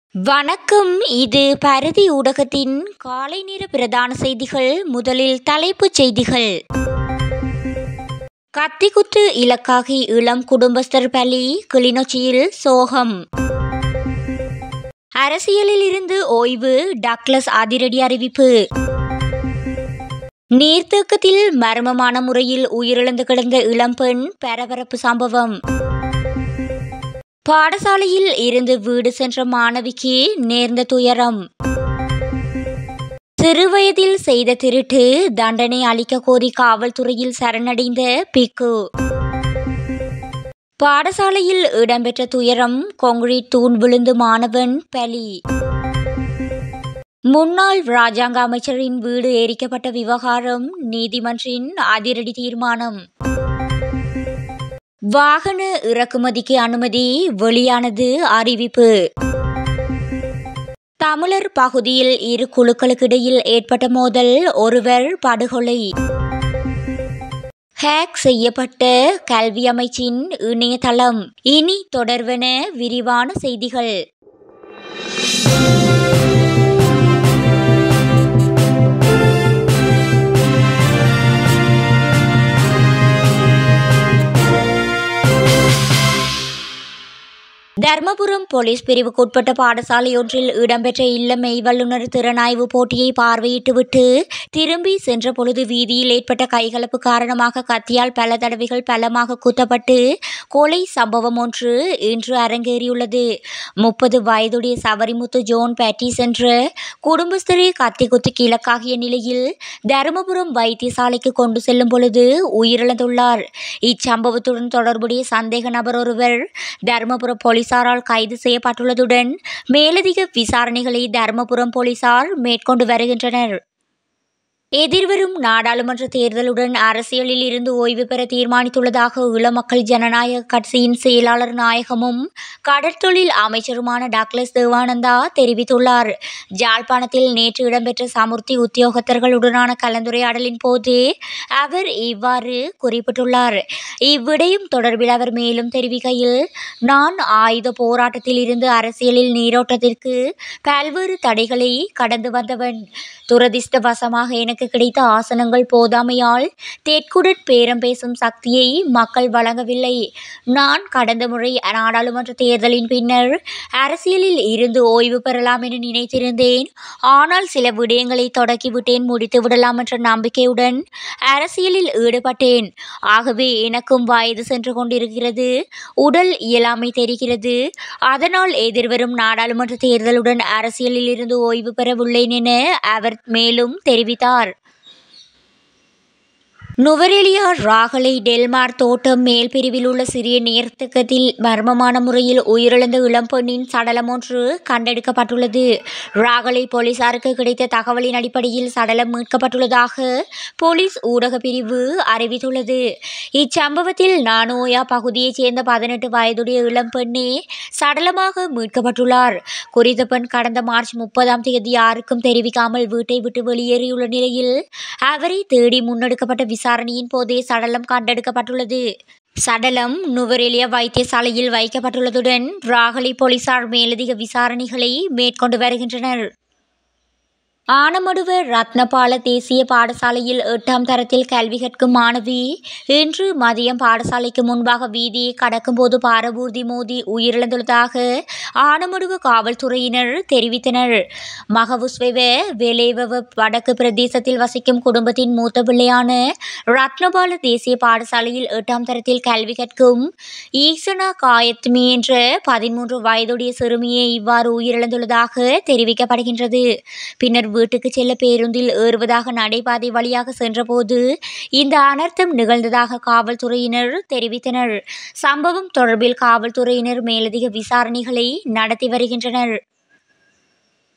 வணக்கம் இது பரதி ஊடகத்தின் காலை நேர பிரதான செய்திகள் முதலில் தலைப்புச் செய்திகள் கத்திக்குத்து இலக்காகி இளம் குடும்பஸ்தர் பலி கிளிநொச்சியில் சோகம் அரசியலில் இருந்து ஓய்வு டக்ளஸ் அதிரடி அறிவிப்பு நீர்த்தேக்கத்தில் மர்மமான முறையில் உயிரிழந்து கிடந்த இளம்பெண் பரபரப்பு சம்பவம் பாடசாலையில் இருந்து வீடு சென்ற மாணவிக்கு நேர்ந்த துயரம் சிறுவயதில் செய்த திருட்டு தண்டனை அளிக்க கோரி காவல்துறையில் சரணடைந்த பிக்கு பாடசாலையில் இடம்பெற்ற துயரம் கொங்கிரீட் தூண் விழுந்து மாணவன் பலி முன்னாள் ராஜாங்க அமைச்சரின் வீடு எரிக்கப்பட்ட விவகாரம் நீதிமன்றின் அதிரடி தீர்மானம் வாகன இறக்குமதிக்கு அனுமதி வெளியானது அறிவிப்பு தமிழர் பகுதியில் இரு குழுக்களுக்கிடையில் ஏற்பட்ட மோதல் ஒருவர் படுகொலை ஹேக் செய்யப்பட்ட கல்வி அமைச்சின் இணையதளம் இனி தொடர்வன விரிவான செய்திகள் தர்மபுரம் போலீஸ் பிரிவுக்குட்பட்ட பாடசாலையொன்றில் இடம்பெற்ற இல்ல மெய்வல்லுநர் திறனாய்வு போட்டியை பார்வையிட்டுவிட்டு திரும்பி சென்ற பொழுது வீதியில் ஏற்பட்ட கைகலப்பு காரணமாக கத்தியால் பல தடவைகள் பலமாக குத்தப்பட்டு கொலை சம்பவம் ஒன்று இன்று அரங்கேறியுள்ளது முப்பது வயதுடைய சவரிமுத்து ஜோன் பேட்டிஸ் என்ற குடும்பஸ்தரே கத்தி குத்துக்கு இலக்காகிய நிலையில் தருமபுரம் வைத்தியசாலைக்கு கொண்டு செல்லும் பொழுது உயிரிழந்துள்ளார் இச்சம்பவத்துடன் தொடர்புடைய சந்தேக நபர் ஒருவர் தருமபுரம் போலீசாரால் கைது செய்யப்பட்டுள்ளதுடன் மேலதிக விசாரணைகளை தருமபுரம் போலீசார் மேற்கொண்டு வருகின்றனர் எதிர்வரும் நாடாளுமன்ற தேர்தலுடன் அரசியலில் இருந்து ஓய்வு பெற தீர்மானித்துள்ளதாக இளமக்கள் ஜனநாயக கட்சியின் செயலாளர் நாயகமும் கடற்தொழில் அமைச்சருமான டாக்லஸ் தேவானந்தா தெரிவித்துள்ளார் ஜாழ்ப்பாணத்தில் நேற்று இடம்பெற்ற சமுர்த்தி உத்தியோகத்தர்களுடனான கலந்துரையாடலின் போது அவர் இவ்வாறு குறிப்பிட்டுள்ளார் இவ்விடயம் தொடர்பில் அவர் மேலும் தெரிவிக்கையில் நான் ஆயுத போராட்டத்தில் இருந்து அரசியலில் நீரோட்டத்திற்கு பல்வேறு தடைகளை கடந்து வந்தவன் துரதிர்ஷ்டவசமாக எனக்கு கிடைத்த ஆசனங்கள் போதாமையால் தெற்குடன் பேரம் பேசும் சக்தியை மக்கள் வழங்கவில்லை நான் கடந்த முறை நாடாளுமன்ற தேர்தலின் பின்னர் அரசியலில் இருந்து ஓய்வு பெறலாம் என நினைத்திருந்தேன் ஆனால் சில விடயங்களை தொடக்கிவிட்டேன் முடித்து விடலாம் என்ற நம்பிக்கையுடன் அரசியலில் ஈடுபட்டேன் ஆகவே எனக்கும் வயது சென்று கொண்டிருக்கிறது உடல் இயலாமை தெரிகிறது அதனால் எதிர்வரும் நாடாளுமன்ற தேர்தலுடன் அரசியலில் இருந்து ஓய்வு பெறவுள்ளேன் என அவர் மேலும் தெரிவித்தார் நுவரெலியா ராகலை டெல்மார் தோட்டம் மேல் பிரிவில் உள்ள சிறிய நீர்த்தக்கத்தில் மர்மமான முறையில் உயிரிழந்த இளம்பெண்ணின் சடலம் ஒன்று கண்டெடுக்கப்பட்டுள்ளது ராகலை போலீசாருக்கு கிடைத்த தகவலின் அடிப்படையில் சடலம் மீட்கப்பட்டுள்ளதாக போலீஸ் ஊடக பிரிவு அறிவித்துள்ளது இச்சம்பவத்தில் நானோயா பகுதியைச் சேர்ந்த பதினெட்டு வயதுடைய இளம்பெண்ணே சடலமாக மீட்கப்பட்டுள்ளார் குறித்த பெண் கடந்த மார்ச் முப்பதாம் தேதி யாருக்கும் தெரிவிக்காமல் வீட்டை விட்டு வெளியேறியுள்ள நிலையில் அவரை தேடி முன்னெடுக்கப்பட்ட விசாரணையின் போதே சடலம் கண்டெடுக்கப்பட்டுள்ளது சடலம் நுவரெலியா வைத்தியசாலையில் வைக்கப்பட்டுள்ளதுடன் ராகலி போலீசார் மேலதிக விசாரணைகளை மேற்கொண்டு வருகின்றனர் ஆனமடுவ ரத்னபால தேசிய பாடசாலையில் எட்டாம் தரத்தில் கல்வி கற்கும் மாணவி இன்று மதியம் பாடசாலைக்கு முன்பாக வீதியை கடக்கும்போது பாரபூர்தி மோதி உயிரிழந்துள்ளதாக ஆனமடுவ காவல்துறையினர் தெரிவித்தனர் மகவுஸ்வெவ வேலேவவ வடக்கு பிரதேசத்தில் வசிக்கும் குடும்பத்தின் மூத்த பிள்ளையான ரத்னபால தேசிய பாடசாலையில் எட்டாம் தரத்தில் கல்வி கற்கும் ஈசனா காயத்மி என்ற பதிமூன்று வயதுடைய சிறுமியை இவ்வாறு உயிரிழந்துள்ளதாக தெரிவிக்கப்படுகின்றது பின்னர் வீட்டுக்கு செல்ல பேருந்தில் ஏறுவதாக நடைபாதை வழியாக சென்றபோது இந்த அனர்த்தம் நிகழ்ந்ததாக காவல்துறையினர் தெரிவித்தனர் சம்பவம் தொடர்பில் காவல்துறையினர் மேலதிக விசாரணைகளை நடத்தி வருகின்றனர்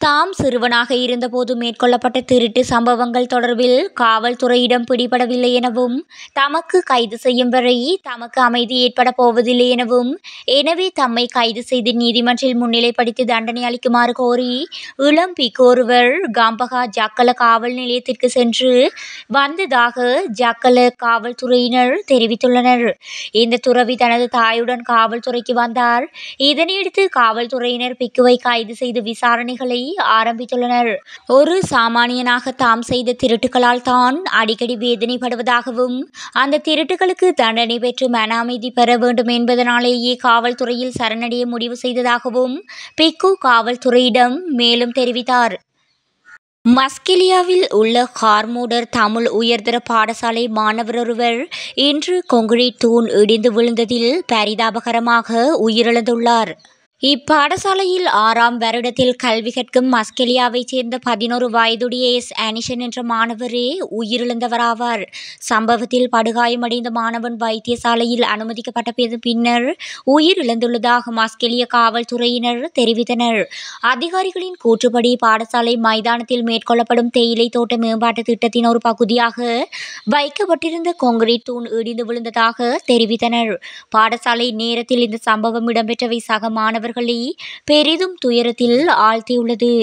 தாம் சிறுவனாக இருந்தபோது மேற்கொள்ளப்பட்ட திருட்டு சம்பவங்கள் தொடர்பில் காவல்துறையிடம் பிடிபடவில்லை எனவும் தமக்கு கைது செய்யும் வரை தமக்கு அமைதி ஏற்பட போவதில்லை எனவும் எனவே தம்மை கைது செய்து நீதிமன்றில் முன்னிலைப்படுத்தி தண்டனை அளிக்குமாறு கோரி இளம் பிக்கோருவர் காம்பகா ஜக்கல காவல் நிலையத்திற்கு சென்று வந்ததாக ஜக்கல காவல்துறையினர் தெரிவித்துள்ளனர் இந்த துறவி தனது தாயுடன் காவல்துறைக்கு வந்தார் இதனையடுத்து காவல்துறையினர் பிக்குவை கைது செய்து விசாரணைகளை ஆரம்பித்துள்ளனர் ஒரு சாமானியனாக தாம் செய்த திருட்டுகளால் தான் அடிக்கடி வேதனைப்படுவதாகவும் அந்த திருட்டுகளுக்கு தண்டனை பெற்று மன அமைதி பெற வேண்டும் என்பதனாலேயே காவல்துறையில் சரணடைய முடிவு செய்ததாகவும் பிக்கு காவல்துறையிடம் மேலும் தெரிவித்தார் மஸ்கெலியாவில் உள்ள ஹார்மோடர் தமிழ் உயர்தர பாடசாலை மாணவர் ஒருவர் இன்று கொங்கிரீட் தூண் இடிந்து விழுந்ததில் பரிதாபகரமாக உயிரிழந்துள்ளார் இப்பாடசாலையில் ஆறாம் வருடத்தில் கல்வி கற்கும் மஸ்கெலியாவைச் சேர்ந்த பதினோரு வயதுடைய எஸ் அனிஷன் என்ற மாணவரே உயிரிழந்தவராவார் சம்பவத்தில் படுகாயமடைந்த மாணவன் வைத்தியசாலையில் அனுமதிக்கப்பட்ட பின் பின்னர் உயிரிழந்துள்ளதாக மஸ்கெலியா காவல்துறையினர் தெரிவித்தனர் அதிகாரிகளின் கூற்றுப்படி பாடசாலை மைதானத்தில் மேற்கொள்ளப்படும் தேயிலை தோட்ட மேம்பாட்டு திட்டத்தின் ஒரு பகுதியாக வைக்கப்பட்டிருந்த கொங்கிரீட் தூண் இடிந்து விழுந்ததாக தெரிவித்தனர் பாடசாலை நேரத்தில் இந்த சம்பவம் இடம்பெற்றவை சக மாணவர்களை பெரிதும் துயரத்தில் ஆழ்த்தியுள்ளது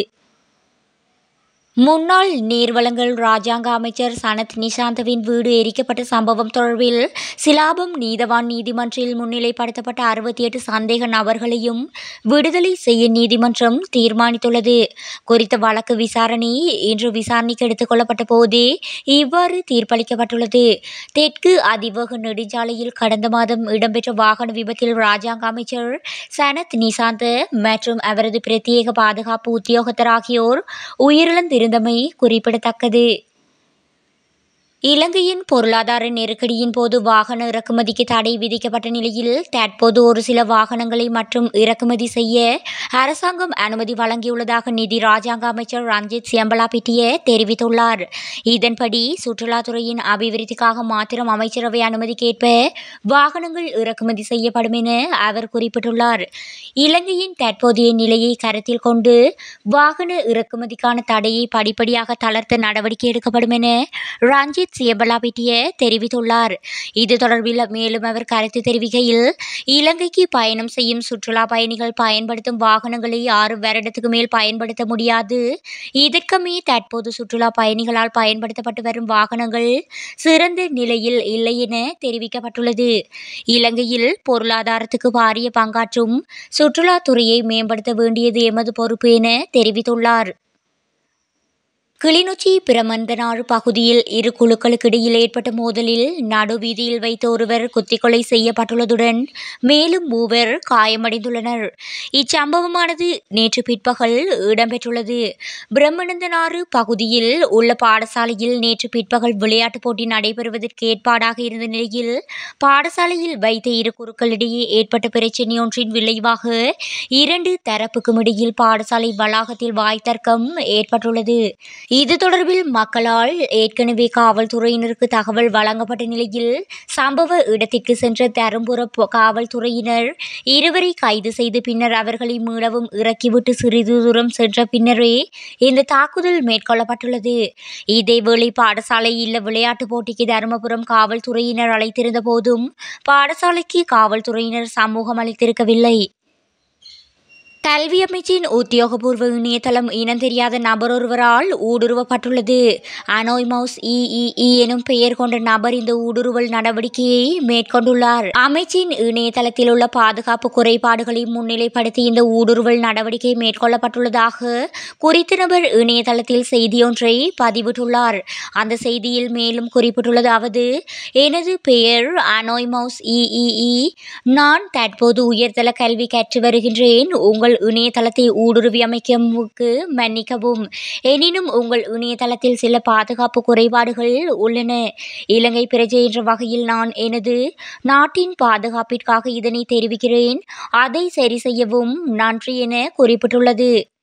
முன்னாள் நீர்வளங்கள் ராஜாங்க அமைச்சர் சனத் நிஷாந்தவின் வீடு எரிக்கப்பட்ட சம்பவம் தொடர்பில் சிலாபம் நீதவான் நீதிமன்றில் முன்னிலைப்படுத்தப்பட்ட அறுபத்தி எட்டு சந்தேக நபர்களையும் விடுதலை செய்ய நீதிமன்றம் தீர்மானித்துள்ளது குறித்த வழக்கு விசாரணை இன்று விசாரணைக்கு எடுத்துக் கொள்ளப்பட்ட போதே இவ்வாறு தீர்ப்பளிக்கப்பட்டுள்ளது தெற்கு அதிவேக நெடுஞ்சாலையில் கடந்த மாதம் இடம்பெற்ற வாகன விபத்தில் ராஜாங்க அமைச்சர் சனத் நிசாந்த மற்றும் அவரது பிரத்யேக பாதுகாப்பு உத்தியோகத்தர் ஆகியோர் உயிரிழந்திருந்தமை குறிப்பிடத்தக்கது இலங்கையின் பொருளாதார நெருக்கடியின் போது வாகன இறக்குமதிக்கு தடை விதிக்கப்பட்ட நிலையில் தற்போது ஒரு சில வாகனங்களை மற்றும் இறக்குமதி செய்ய அரசாங்கம் அனுமதி வழங்கியுள்ளதாக நிதி ராஜாங்க அமைச்சர் ரஞ்சித் சியம்பலாபிட்டிய தெரிவித்துள்ளார் இதன்படி சுற்றுலாத்துறையின் அபிவிருத்திக்காக மாத்திரம் அமைச்சரவை அனுமதிக்கேற்ப வாகனங்கள் இறக்குமதி செய்யப்படும் என அவர் குறிப்பிட்டுள்ளார் இலங்கையின் தற்போதைய நிலையை கருத்தில் கொண்டு வாகன இறக்குமதிக்கான தடையை படிப்படியாக தளர்த்த நடவடிக்கை எடுக்கப்படும் என ரஞ்சித் சியபலாபிட்டிய தெரிவித்துள்ளார் இது தொடர்பில் மேலும் அவர் கருத்து தெரிவிக்கையில் இலங்கைக்கு பயணம் செய்யும் சுற்றுலா பயணிகள் பயன்படுத்தும் வாகனங்களை ஆறு வருடத்துக்கு மேல் பயன்படுத்த முடியாது இதற்கமே தற்போது சுற்றுலா பயணிகளால் பயன்படுத்தப்பட்டு வரும் வாகனங்கள் சிறந்த நிலையில் இல்லை என தெரிவிக்கப்பட்டுள்ளது இலங்கையில் பொருளாதாரத்துக்கு பாரிய பங்காற்றும் சுற்றுலாத்துறையை மேம்படுத்த வேண்டியது எமது பொறுப்பு என தெரிவித்துள்ளார் கிளிநொச்சி பிரமந்தனாறு பகுதியில் இரு குழுக்களுக்கு இடையில் ஏற்பட்ட மோதலில் நடுவீதியில் வைத்த ஒருவர் குத்திக்கொலை செய்யப்பட்டுள்ளதுடன் மேலும் மூவர் காயமடைந்துள்ளனர் இச்சம்பவமானது நேற்று பிற்பகல் இடம்பெற்றுள்ளது பிரம்மநந்தனாறு பகுதியில் உள்ள பாடசாலையில் நேற்று பிற்பகல் விளையாட்டுப் போட்டி நடைபெறுவதற்கு ஏற்பாடாக இருந்த நிலையில் பாடசாலையில் வைத்த இரு குழுக்களிடையே ஏற்பட்ட பிரச்சினையொன்றின் விளைவாக இரண்டு தரப்புக்கும் இடையில் பாடசாலை வளாகத்தில் வாய்த்தர்க்கம் ஏற்பட்டுள்ளது இது தொடர்பில் மக்களால் ஏற்கனவே காவல்துறையினருக்கு தகவல் வழங்கப்பட்ட நிலையில் சம்பவ இடத்திற்கு சென்ற தரும்புர பொ- காவல்துறையினர் இருவரை கைது செய்து பின்னர் அவர்களை மீளவும் இறக்கிவிட்டு சிறிது தூரம் சென்ற பின்னரே இந்த தாக்குதல் மேற்கொள்ளப்பட்டுள்ளது இதேவேளை பாடசாலை இல்ல விளையாட்டுப் போட்டிக்கு தருமபுரம் காவல்துறையினர் அழைத்திருந்த போதும் பாடசாலைக்கு காவல்துறையினர் சமூகம் அளித்திருக்கவில்லை கல்வி அமைச்சின் உத்தியோகபூர்வ இணையதளம் இனம் தெரியாத நபரொருவரால் ஊடுருவப்பட்டுள்ளது அனோய்மவுஸ் இஇஇ எனும் பெயர் கொண்ட நபர் இந்த ஊடுருவல் நடவடிக்கையை மேற்கொண்டுள்ளார் அமைச்சின் இணையதளத்தில் உள்ள பாதுகாப்பு குறைபாடுகளை முன்னிலைப்படுத்தி இந்த ஊடுருவல் நடவடிக்கை மேற்கொள்ளப்பட்டுள்ளதாக குறித்த நபர் இணையதளத்தில் செய்தியொன்றை பதிவிட்டுள்ளார் அந்த செய்தியில் மேலும் குறிப்பிட்டுள்ளதாவது எனது பெயர் அனோய்மவுஸ் இஇஇ நான் தற்போது உயர்தர கல்வி கற்று வருகின்றேன் உங்கள் இணையதளத்தை ஊடுருவி அமைக்கவுக்கு மன்னிக்கவும் எனினும் உங்கள் இணையதளத்தில் சில பாதுகாப்பு குறைபாடுகள் உள்ளன இலங்கை பிரஜை என்ற வகையில் நான் எனது நாட்டின் பாதுகாப்பிற்காக இதனை தெரிவிக்கிறேன் அதை சரி செய்யவும் நன்றி என குறிப்பிட்டுள்ளது